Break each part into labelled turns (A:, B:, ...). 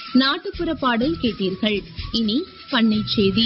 A: நாட்டுப்புற பாடல் கேட்டீர்கள் இனி பண்ணை செய்தி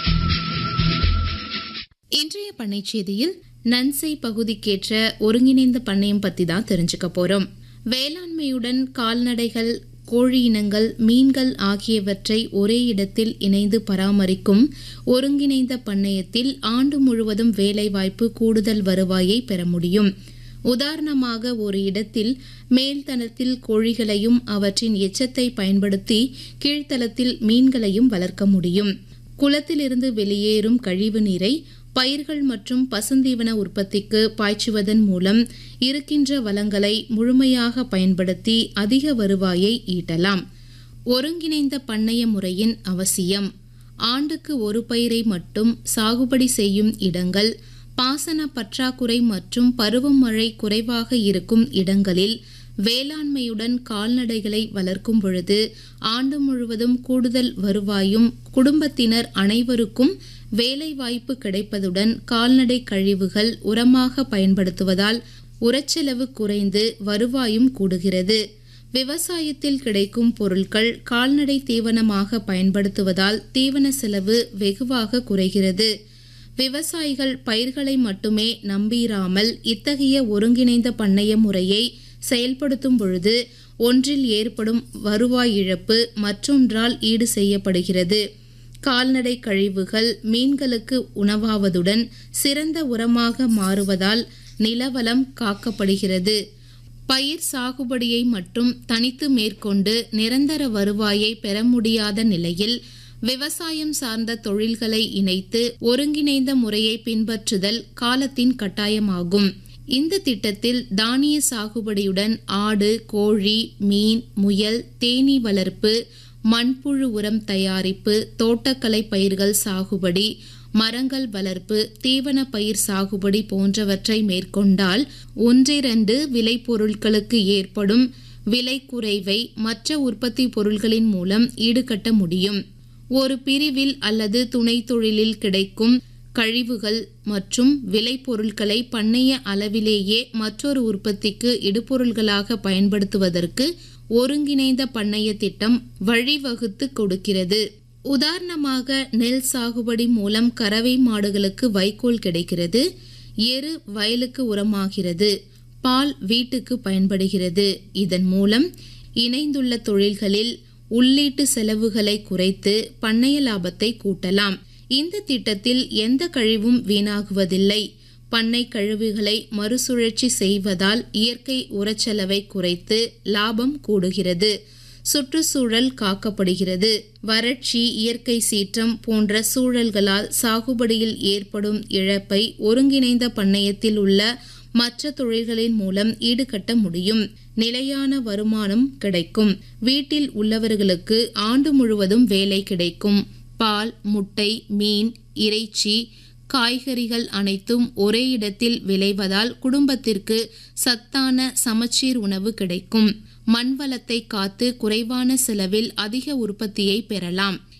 B: இன்றைய பண்ணை செய்தியில் நன்சை பகுதிக்கேற்ற ஒருங்கிணைந்த பண்ணையம் பத்தி தான் தெரிஞ்சுக்க போறோம் வேளாண்மையுடன் கால்நடைகள் கோழி இனங்கள் மீன்கள் ஆகியவற்றை ஒரே இடத்தில் இணைந்து பராமரிக்கும் ஒருங்கிணைந்த பண்ணையத்தில் ஆண்டு முழுவதும் வேலைவாய்ப்பு கூடுதல் வருவாயை பெற முடியும் உதாரணமாக ஒரு இடத்தில் மேல்தளத்தில் கோழிகளையும் அவற்றின் எச்சத்தை பயன்படுத்தி கீழ்த்தளத்தில் மீன்களையும் வளர்க்க முடியும் குளத்திலிருந்து வெளியேறும் கழிவு நீரை பயிர்கள் மற்றும் பசுந்தீவன உற்பத்திக்கு பாய்ச்சுவதன் மூலம் இருக்கின்ற வளங்களை முழுமையாக பயன்படுத்தி அதிக வருவாயை ஈட்டலாம் ஒருங்கிணைந்த பண்ணைய முறையின் அவசியம் ஆண்டுக்கு ஒரு பயிரை மட்டும் சாகுபடி செய்யும் இடங்கள் பாசன பற்றாக்குறை மற்றும் பருவமழை குறைவாக இருக்கும் இடங்களில் வேளாண்மையுடன் கால்நடைகளை வளர்க்கும் பொழுது ஆண்டு முழுவதும் கூடுதல் வருவாயும் குடும்பத்தினர் அனைவருக்கும் வேலைவாய்ப்பு கிடைப்பதுடன் கால்நடை கழிவுகள் உரமாக பயன்படுத்துவதால் உரச்செலவு குறைந்து வருவாயும் கூடுகிறது விவசாயத்தில் கிடைக்கும் பொருட்கள் கால்நடை தீவனமாக பயன்படுத்துவதால் தீவன செலவு வெகுவாக குறைகிறது விவசாயிகள் பயிர்களை மட்டுமே நம்பிராமல் இத்தகைய ஒருங்கிணைந்த பண்ணைய முறையை செயல்படுத்தும் பொழுது ஒன்றில் ஏற்படும் வருவாய் இழப்பு மற்றொன்றால் ஈடு செய்யப்படுகிறது கால்நடை கழிவுகள் மீன்களுக்கு உணவாவதுடன் சிறந்த உரமாக மாறுவதால் நிலவளம் காக்கப்படுகிறது பயிர் சாகுபடியை மட்டும் தனித்து மேற்கொண்டு நிரந்தர வருவாயை பெற முடியாத நிலையில் விவசாயம் சார்ந்த தொழில்களை இணைத்து ஒருங்கிணைந்த முறையை பின்பற்றுதல் காலத்தின் கட்டாயமாகும் இந்த திட்டத்தில் தானிய சாகுபடியுடன் ஆடு கோழி மீன் முயல் தேனீ வளர்ப்பு மண்புழு உரம் தயாரிப்பு தோட்டக்கலை பயிர்கள் சாகுபடி மரங்கள் வளர்ப்பு தீவன பயிர் சாகுபடி போன்றவற்றை மேற்கொண்டால் ஒன்றிரண்டு விளைபொருட்களுக்கு ஏற்படும் விலை குறைவை மற்ற உற்பத்தி பொருள்களின் மூலம் ஈடுகட்ட முடியும் ஒரு பிரிவில் அல்லது துணை தொழிலில் கிடைக்கும் கழிவுகள் மற்றும் விளைபொருட்களை பண்ணைய அளவிலேயே மற்றொரு உற்பத்திக்கு இடுபொருள்களாக பயன்படுத்துவதற்கு ஒருங்கிணைந்த பண்ணைய திட்டம் வழிவகுத்து கொடுக்கிறது உதாரணமாக நெல் சாகுபடி மூலம் கறவை மாடுகளுக்கு வைக்கோல் கிடைக்கிறது எரு வயலுக்கு உரமாகிறது பால் வீட்டுக்கு பயன்படுகிறது இதன் மூலம் இணைந்துள்ள தொழில்களில் உள்ளீட்டு செலவுகளை குறைத்து பண்ணைய லாபத்தை கூட்டலாம் இந்த திட்டத்தில் எந்த கழிவும் வீணாகுவதில்லை பண்ணை கழிவுகளை மறுசுழற்சி செய்வதால் இயற்கை உரச்செலவை குறைத்து லாபம் கூடுகிறது சுற்றுச்சூழல் காக்கப்படுகிறது வறட்சி இயற்கை சீற்றம் போன்ற சூழல்களால் சாகுபடியில் ஏற்படும் இழப்பை ஒருங்கிணைந்த பண்ணையத்தில் உள்ள மற்ற தொழில்களின் மூலம் ஈடுகட்ட முடியும் நிலையான வருமானம் கிடைக்கும் வீட்டில் உள்ளவர்களுக்கு ஆண்டு முழுவதும் வேலை கிடைக்கும் பால் முட்டை மீன் இறைச்சி காய்கறிகள் அனைத்தும் ஒரே இடத்தில் விளைவதால் குடும்பத்திற்கு சத்தான சமச்சீர் உணவு கிடைக்கும் மண் வளத்தை காத்து குறைவான செலவில் அதிக உற்பத்தியை பெறலாம்